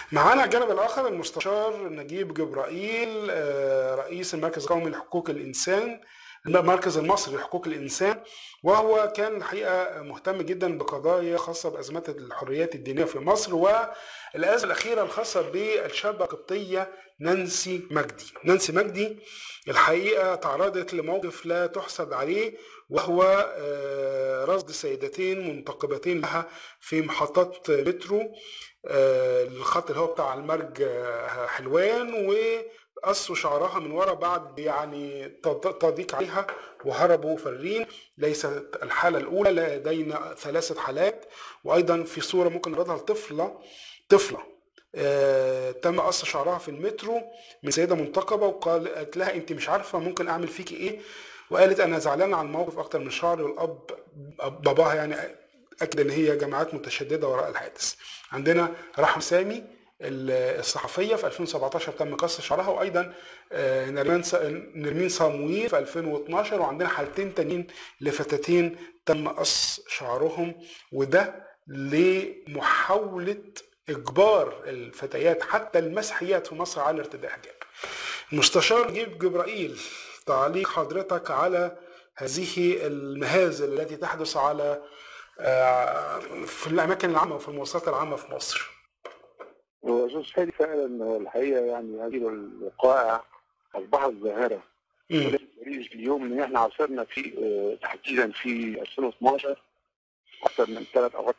معانا على الجانب الآخر المستشار نجيب جبرائيل آه، رئيس المركز القومي لحقوق الإنسان المركز المصري لحقوق الإنسان وهو كان الحقيقة مهتم جدا بقضايا خاصة بأزمات الحريات الدينية في مصر والأزمة الأخيرة الخاصة بالشابة القبطية نانسي مجدي نانسي مجدي الحقيقة تعرضت لموقف لا تحسد عليه وهو آه، رصد سيدتين منتقبتين لها في محطات مترو آه، الخط اللي هو بتاع المرج آه، حلوان وقصوا شعرها من ورا بعد يعني تض- تضييق عليها وهربوا فرين ليست الحالة الأولى لدينا ثلاثة حالات وأيضا في صورة ممكن نعرضها لطفلة طفلة آه، تم قص شعرها في المترو من سيدة منتقبة وقال قالت لها أنت مش عارفة ممكن أعمل فيكي إيه وقالت أنا زعلانة على الموقف أكتر من شعري والأب أب- باباها يعني أكد إن هي جماعات متشددة وراء الحادث عندنا رحم سامي ال- الصحفية في 2017 تم قص شعرها وأيضا آه، نرمين ص- نرمين صامويل في 2012 وعندنا حالتين تانيين لفتاتين تم قص شعرهم وده لمحاولة إجبار الفتيات حتى المسيحيات في مصر على ارتداء حجاب. المستشار نجيب جبرائيل تعليق حضرتك على هذه المهازل التي تحدث على آه، في الأماكن العامة وفي المواصلات العامة في مصر. هو أستاذ هادي فعلا الحقيقة يعني هذه الوقائع أصبحت ظاهرة مم. وليس دليل اليوم إن إحنا عاصرنا في آه، تحديدا في 2012 أكثر من ثلاث أو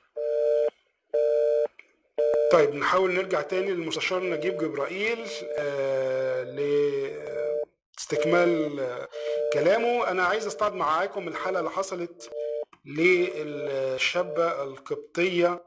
طيب نحاول نرجع تاني للمستشار نجيب جبرائيل آه، لاستكمال آه، كلامه انا عايز استعرض معاكم الحاله اللي حصلت للشابه القبطيه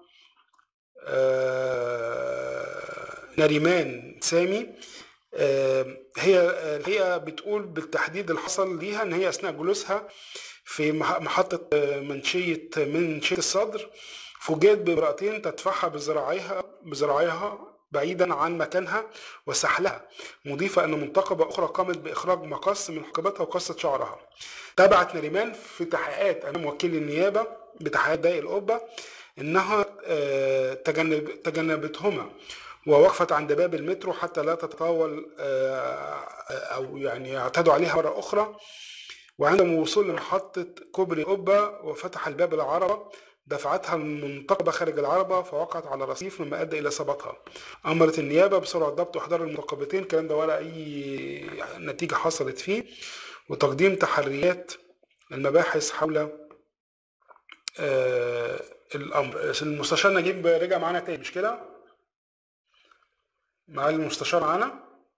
آه، نريمان سامي آه، هي هي بتقول بالتحديد اللي حصل ليها ان هي اثناء جلوسها في مح- محطه آه، منشيه منشيه الصدر فوجئت بامرأتين تدفعها بذراعيها بذراعيها بعيدا عن مكانها وسحلها مضيفة أن منتقبة أخرى قامت بإخراج مقص من حقيبتها وقصت شعرها تابعت نريمان في تحقيقات أمام وكيل النيابة بتحقيقات ضيق القبة إنها آه، تجنب تجنبتهما ووقفت عند باب المترو حتى لا تتطاول آه، أو يعني يعتدوا عليها مرة أخرى وعندما وصول لمحطة كوبري قبة وفتح الباب العربة دفعتها المنتقبة خارج العربة فوقعت على رصيف مما أدى إلى إصابتها أمرت النيابة بسرعة ضبط وإحضار المنتقبتين الكلام ده ولا أي نتيجة حصلت فيه وتقديم تحريات المباحث حول آه الأمر المستشار نجيب رجع معانا تاني مش كده؟ معالي المستشار معانا؟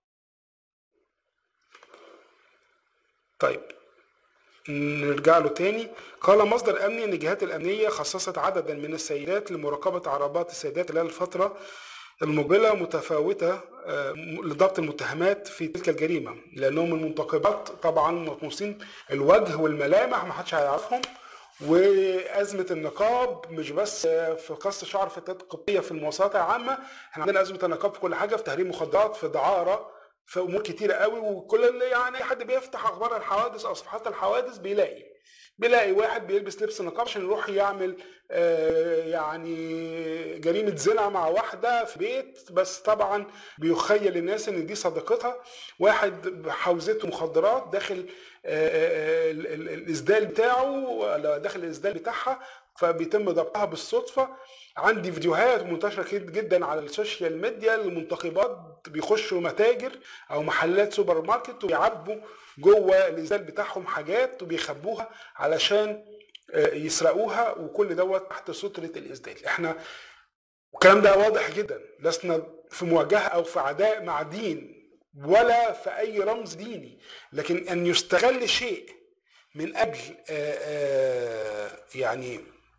طيب نرجع له تاني قال مصدر امني ان الجهات الامنيه خصصت عددا من السيدات لمراقبه عربات السيدات خلال الفتره المقبله متفاوته آه، لضبط المتهمات في تلك الجريمه لانهم المنتقبات طبعا مطموسين الوجه والملامح ما حدش هيعرفهم وازمه النقاب مش بس آه، في قص شعر فتاه قبطيه في المواصلات العامه احنا عندنا ازمه النقاب في كل حاجه في تهريب مخدرات في دعاره في امور كتيره قوي وكل اللي يعني اي حد بيفتح اخبار الحوادث او صفحات الحوادث بيلاقي بيلاقي واحد بيلبس لبس نقاب عشان يروح يعمل آه، يعني جريمة زنا مع واحدة في بيت بس طبعا بيخيل الناس ان دي صديقتها واحد حوزته مخدرات داخل آه، آه، ال- ال- الاسدال بتاعه ولا داخل الاسدال بتاعها فبيتم ضبطها بالصدفة عندي فيديوهات منتشرة كت- جدا على السوشيال ميديا المنتقبات بيخشوا متاجر او محلات سوبر ماركت ويعبوا جوه الازدال بتاعهم حاجات وبيخبوها علشان آه، يسرقوها وكل دوت تحت سترة الإسدال احنا والكلام ده واضح جدا لسنا في مواجهة أو في عداء مع دين ولا في أي رمز ديني لكن أن يستغل شيء من أجل آه، آه، يعني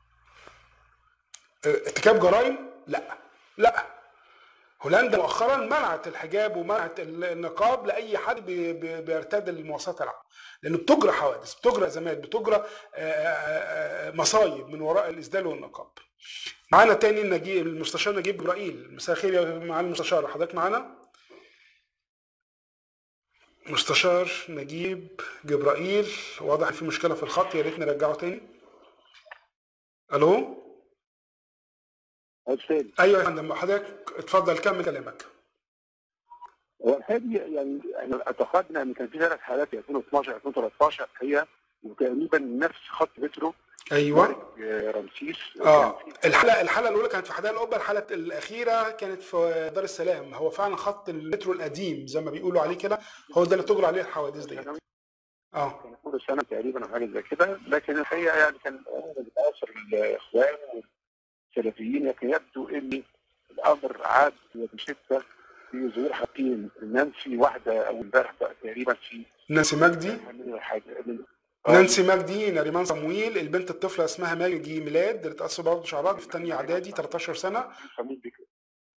آه، ارتكاب جرائم لا لا هولندا مؤخرا منعت الحجاب ومنعت النقاب لاي حد بي- بي- بيرتدي المواصلات العامه لانه بتجرى حوادث بتجرى ازمات بتجرى آه، آه، آه، مصايب من وراء الاسدال والنقاب معانا تاني نجيب المستشار نجيب جبرائيل مساء الخير يا معالي المستشار حضرتك معانا مستشار نجيب جبرائيل واضح في مشكله في الخط يا ريت نرجعه تاني الو استاذ ايوه يا فندم حضرتك اتفضل كمل كلامك هو الحقيقه يعني احنا اعتقدنا ان كان في ثلاث حالات في 2012 2013 الحقيقه وتقريبا نفس خط مترو ايوه آه، رمسيس اه وكان في- الحلقه الحلقه الاولى كانت في حدائق القبه الحلقه الاخيره كانت في دار السلام هو فعلا خط المترو القديم زي ما بيقولوا عليه كده هو ده اللي تجرى عليه الحوادث دي اه كان كل سنه تقريبا او حاجه زي كده لكن الحقيقه يعني كان الامر بتاثر الاخوان والسلفيين لكن يبدو ان الامر عاد بشده في ظهور حاكين نانسي واحده او امبارح بقى تقريبا في نانسي مجدي من الحاجة من نانسي مجدي نريمان صمويل البنت الطفله اسمها ماجي ميلاد اللي اتأثر برضه شعرات في ثانيه اعدادي 13 سنه خميس بكري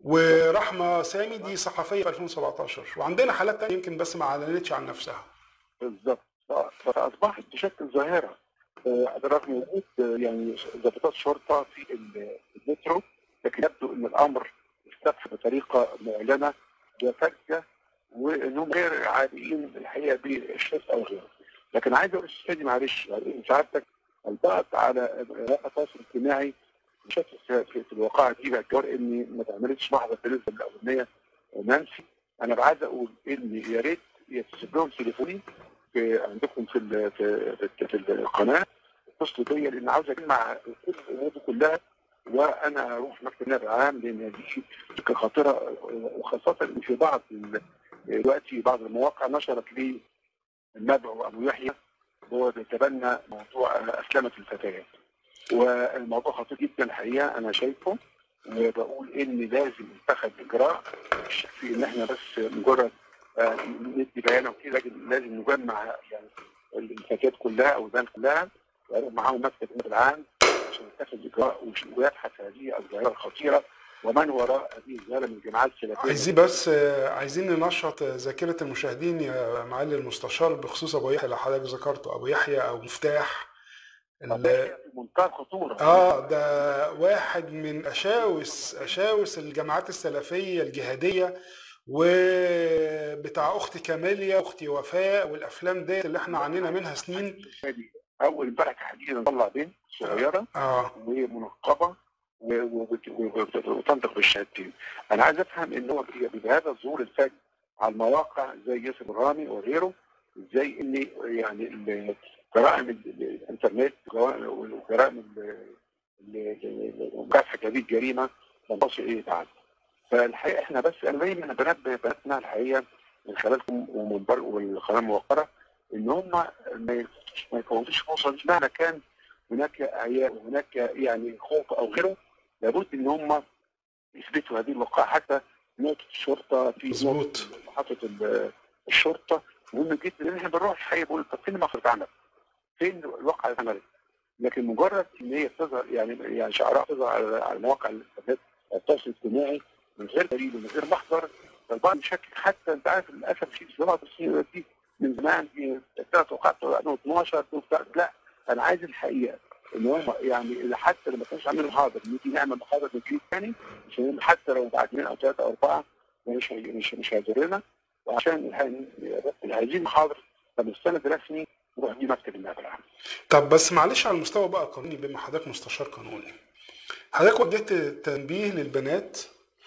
ورحمه سامي دي صحفيه في 2017 وعندنا حالات تانية يمكن بس ما اعلنتش عن نفسها بالظبط آه، فاصبحت بشكل ظاهره آه، رغم وجود آه، يعني ضابطات شرطه في ال- المترو لكن يبدو ان الامر استفحى بطريقه معلنه وفجه وانهم غير عاديين الحقيقه بالشرطه او غيره. لكن عايز اقول استاذي معلش يعني سعادتك الضغط على مواقع التواصل الاجتماعي بشكل في, في, في الواقعه دي باعتبار اني ما اتعملتش لحظه بالنسبه للاولانيه نانسي انا عايز اقول ان يا ريت يتصل لهم تليفوني في عندكم في ال في, في, في القناه اتصلوا بيا لان عاوز اجمع كل الامور دي كلها وانا اروح مكتب النائب العام لان دي فكره خطيره وخاصه ان في بعض ال- دلوقتي بعض المواقع نشرت لي المدعو ابو يحيى هو بيتبنى موضوع اسلمه الفتيات والموضوع خطير جدا الحقيقه انا شايفه وبقول ان لازم يتخذ اجراء مش في ان احنا بس مجرد آه، ندي بيان وكده لكن لازم نجمع يعني الفتيات كلها او البنات كلها ويروح معاهم مكتب النائب العام عشان يتخذ اجراء وش- ويبحث هذه الظاهره الخطيره ومن وراء هذه الظاهره من الجماعات السلفيه عايزين بس آه، عايزين ننشط آه، ذاكره المشاهدين يا معالي المستشار بخصوص ابو يحيى اللي حضرتك ذكرته ابو يحيى او مفتاح ال- في منتهى الخطوره اه ده واحد من اشاوس اشاوس الجماعات السلفيه الجهاديه وبتاع اختي كاميليا واختي وفاء والافلام ديت اللي احنا عانينا منها سنين اول امبارح تحديدا طلع بنت صغيره اه ومنقبه و- و- و- و- وتنطق بالشهادتين. انا عايز افهم ان هو بي- بهذا الظهور الفج على المواقع زي ياسر الرامي وغيره ازاي ان يعني ال- جرائم ال- ال- الانترنت وجرائم ال- ال- ال- مكافحه هذه الجريمه لم تصل اليه تعد. فالحقيقه احنا بس انا دايما بنبه بناتنا الحقيقه من خلالكم ومن بر والقناه الموقره ان هم ما يفوتوش- ما يفوتوش فرصه دي مهما كان هناك اعياء وهناك يعني خوف او غيره لابد ان هم يثبتوا هذه الوقائع حتى نقطه الشرطه في مظبوط. نقطة محطه ال- الشرطه مهم جدا لان احنا بنروح الحقيقه بقول طب فين المصر اتعمل؟ فين الواقعه اللي اتعملت؟ لكن مجرد ان هي بتظهر يعني يعني شعارها بتظهر على على مواقع الانترنت التواصل الاجتماعي من غير دليل ومن غير محضر البعض يشكك حتى انت عارف للاسف في بعض السنين دي من زمان في ثلاث وقعات 2012 لا انا عايز الحقيقه ان هم يعني حتى لما كانش عاملين محاضر نيجي نعمل محاضر من جديد ثاني عشان حتى لو بعد اثنين او ثلاثه او اربعه مش هي- مش مش هيضرنا وعشان الح- هذه المحاضر لما السند رسمي نروح دي مكتب النائب العام طب بس معلش على المستوى بقى القانوني بما حضرتك مستشار قانوني حضرتك وجهت تنبيه للبنات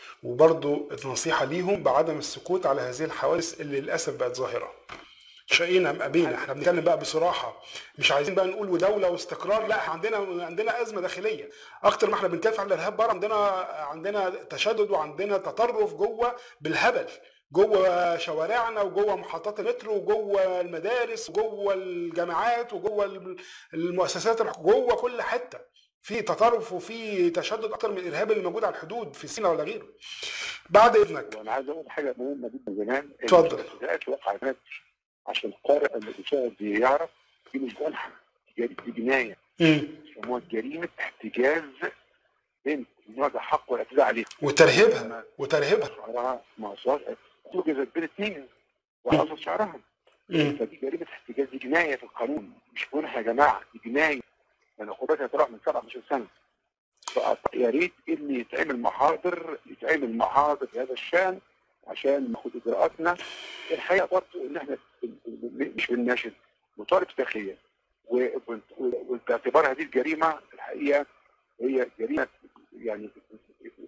وبرضو نصيحة ليهم بعدم السكوت على هذه الحوادث اللي للأسف بقت ظاهرة شقينا مقابينا احنا بنتكلم بقى بصراحة مش عايزين بقى نقول ودولة واستقرار لا احنا عندنا عندنا أزمة داخلية أكتر ما احنا بنكافح على الإرهاب بره عندنا عندنا تشدد وعندنا تطرف جوه بالهبل جوه شوارعنا وجوه محطات المترو وجوه المدارس وجوه الجامعات وجوه المؤسسات الحك- جوه كل حته في تطرف وفي تشدد اكتر من الارهاب اللي موجود على الحدود في سيناء ولا غيره بعد اذنك وانا عايز اقول حاجه مهمه جدا زمان إن اتفضل. بدات وقع هناك عشان القارئ اللي بيشاهد يعرف دي مش جنحه دي دي جنايه مم. يسموها جريمه احتجاز بنت النوع ده حق والاعتداء عليه وترهيبها وترهيبها شعرها ما وصلش توجد بين اثنين وحصل شعرها مم. فدي جريمه احتجاز دي جنايه في القانون مش جنحه يا جماعه دي جنايه يعني عقوبتها تروح من 17 سنه فيا ريت ان يتعمل محاضر يتعمل محاضر في هذا الشان عشان ناخد اجراءاتنا الحقيقه برضه ان احنا مش بنناشد مطالب داخليه وباعتبار هذه الجريمه الحقيقه هي جريمه يعني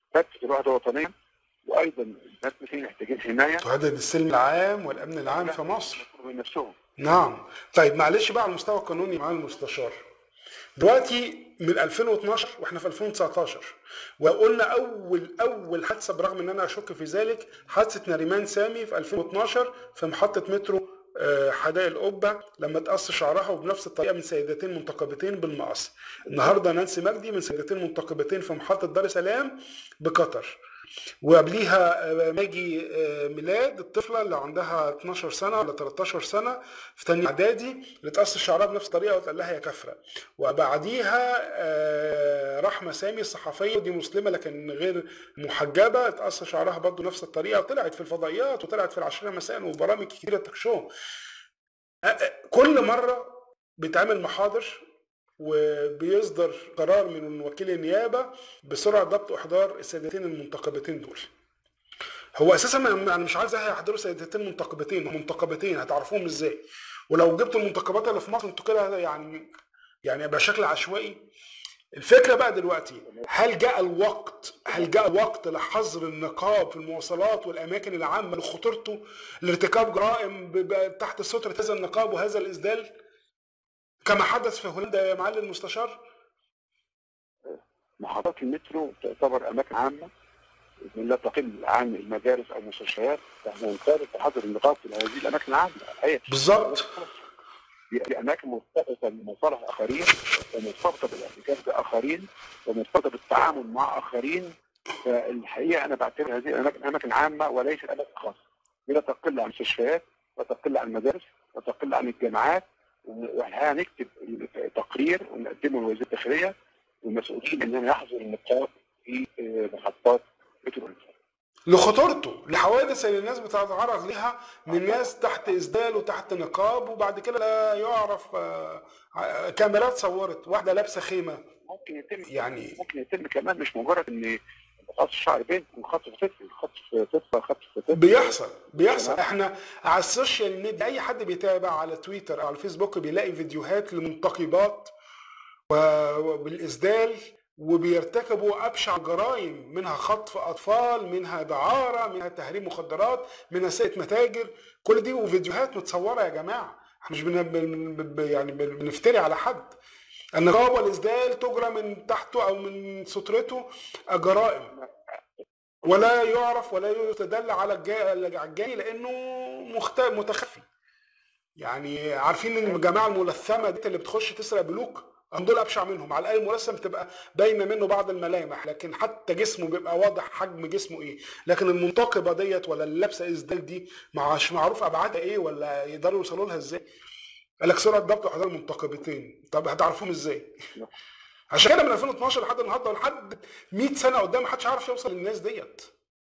تثبت الوحده الوطنيه وايضا الناس مثلين محتاجين حمايه تهدد السلم العام والامن العام في مصر من نفسهم نعم طيب معلش بقى على المستوى القانوني مع المستشار دلوقتي من 2012 واحنا في 2019 وقلنا اول اول حادثه برغم ان انا اشك في ذلك حادثه نريمان سامي في 2012 في محطه مترو آه، حدائق القبه لما تقص شعرها وبنفس الطريقه من سيدتين منتقبتين بالمقص النهارده نانسي مجدي من سيدتين منتقبتين في محطه دار السلام بقطر وقبليها آه، ماجي آه، ميلاد الطفله اللي عندها 12 سنه ولا 13 سنه في تانية اعدادي اللي اتقص شعرها بنفس الطريقه واتقال لها يا كفره وبعديها آه، رحمه سامي الصحفيه دي مسلمه لكن غير محجبه اتقص شعرها برضه نفس الطريقه وطلعت في الفضائيات وطلعت في العشرين مساء وبرامج كتيره توك شو كل مره بيتعمل محاضر وبيصدر قرار من وكيل النيابه بسرعه ضبط واحضار السيدتين المنتقبتين دول هو اساسا ما- انا مش عايز يحضروا سيدتين منتقبتين هم منتقبتين هتعرفوهم ازاي ولو جبتوا المنتقبات اللي في مصر انتوا كده يعني يعني يبقى شكل عشوائي الفكره بقى دلوقتي هل جاء الوقت هل جاء الوقت لحظر النقاب في المواصلات والاماكن العامه لخطورته لارتكاب جرائم ب- ب- تحت ستره هذا النقاب وهذا الاسدال كما حدث في هولندا يا معالي المستشار محطات المترو تعتبر اماكن عامه لا تقل عن المدارس او المستشفيات فاحنا نطالب بحظر النقاط في هذه الاماكن العامه أي بالظبط دي دي اماكن مرتبطه بمصالح اخرين ومرتبطه بالاحتكاك باخرين ومرتبطه بالتعامل مع اخرين فالحقيقه انا بعتبر هذه الاماكن اماكن عامه وليست اماكن خاصه دي لا تقل عن المستشفيات لا تقل عن المدارس لا تقل عن الجامعات وهنكتب تقرير ونقدمه لوزير الداخليه والمسؤولين اننا يحظر النقاط في آه، محطات مترو الانفاق. لخطورته لحوادث اللي الناس بتتعرض لها من ناس تحت اسدال وتحت نقاب وبعد كده لا يعرف آه، ع- كاميرات صورت واحده لابسه خيمه ممكن يتم يعني ممكن يتم كمان مش مجرد ان قص الشعر بين يكون خطف طفل خطف طفل خطف طفل بيحصل بيحصل احنا على السوشيال ميديا اي حد بيتابع على تويتر او على الفيسبوك بيلاقي فيديوهات لمنتقبات و- بالاسدال وبيرتكبوا ابشع جرائم منها خطف اطفال منها دعاره منها تهريب مخدرات منها سرقه متاجر كل دي وفيديوهات متصوره يا جماعه احنا مش بن... بن... بن... يعني بن- بنفتري على حد النقاب والاسدال تجرى من تحته او من سترته جرائم ولا يعرف ولا يتدل على الجاي على الجاي لانه مخت... متخفي يعني عارفين ان الجماعه الملثمه دي اللي بتخش تسرق بنوك هم دول ابشع منهم على الاقل الملثم بتبقى باينه منه بعض الملامح لكن حتى جسمه بيبقى واضح حجم جسمه ايه لكن المنتقبه ديت ولا اللي لابسه اسدال دي مش معروف ابعادها ايه ولا يقدروا يوصلوا لها ازاي قال لك سرعه ضبط احضار المنتقبتين طب هتعرفوهم ازاي عشان كده من 2012 لحد النهارده ولحد 100 سنه قدام محدش عارف يوصل للناس ديت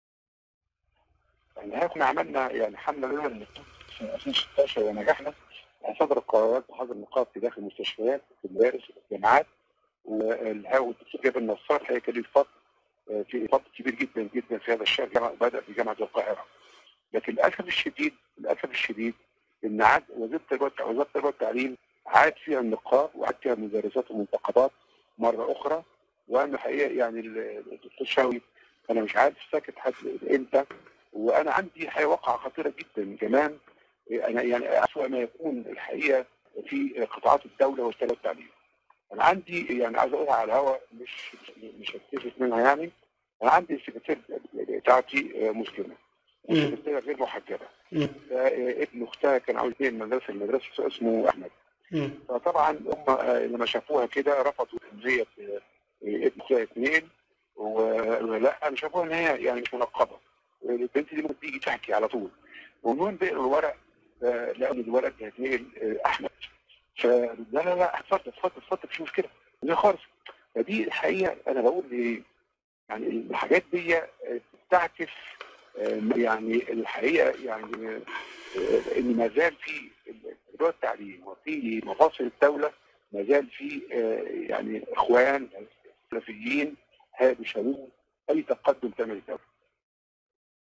يعني كنا عملنا يعني حمله لنا في 2016 ونجحنا صدر القرارات بحظر النقاط في داخل المستشفيات في المدارس في الجامعات والدكتور جابر النصار هي كان ليه فضل آه، في فضل كبير جدا جدا في هذا الشهر جامعة بدا في جامعه القاهره لكن للاسف الشديد للاسف الشديد ان عاد وزاره التربيه والتع- وزاره التربيه والتعليم عاد فيها النقاط وعاد فيها المدرسات والمنتقبات مره اخرى وانا الحقيقه يعني ال- الدكتور شاوي انا مش عارف ساكت حد امتى وانا عندي حقيقه واقعه خطيره جدا كمان انا يعني اسوء ما يكون الحقيقه في قطاعات الدوله والتربيه والتعليم. انا عندي يعني عايز اقولها على الهواء مش مش مش هكتشف منها يعني انا عندي السكرتير بتاعتي مسلمه السكرتيره غير محجبه مم. ابن اختها كان عاوز ينقل مدرسه المدرسه اسمه احمد مم. فطبعا هم آه، لما شافوها كده رفضوا ان هي ت- ابن اختها اثنين ولا انا شافوها ان هي يعني مش منقبه البنت دي ممكن تيجي تحكي على طول والمهم بيقروا الورق آه، لقوا ان الورق ده هيتنقل آه، احمد فلا لا لا اتفضل اتفضل اتفضل مش مشكله لا خالص فدي الحقيقه انا بقول ايه يعني الحاجات دي آه، بتعكس آه، يعني الحقيقه يعني آه، ان ما زال في موضوع التعليم وفي مفاصل الدوله ما زال في آه، يعني اخوان سلفيين بيشاركوا اي تقدم تعمل الدوله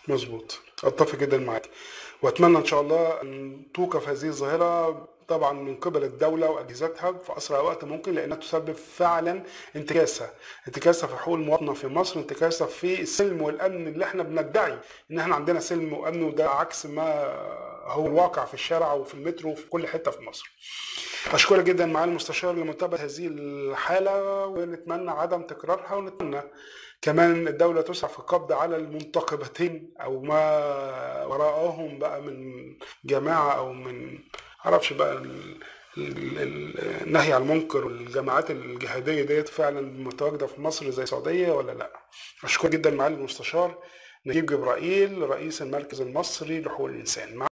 مظبوط اتفق جدا معاك واتمنى ان شاء الله ان توقف هذه الظاهره طبعا من قبل الدوله واجهزتها في اسرع وقت ممكن لانها تسبب فعلا انتكاسه انتكاسه في حقوق المواطنه في مصر انتكاسه في السلم والامن اللي احنا بندعي ان احنا عندنا سلم وامن وده عكس ما هو الواقع في الشارع وفي المترو وفي كل حته في مصر اشكرك جدا معالي المستشار لمتابعه هذه الحاله ونتمنى عدم تكرارها ونتمنى كمان الدولة تسعى في القبض على المنتقبتين أو ما وراءهم بقى من جماعة أو من معرفش بقى ال- ال- ال- النهي عن المنكر والجماعات الجهادية ديت فعلا متواجدة في مصر زي السعودية ولا لا أشكر جدا معالي المستشار نجيب جبرائيل رئيس المركز المصري لحقوق الإنسان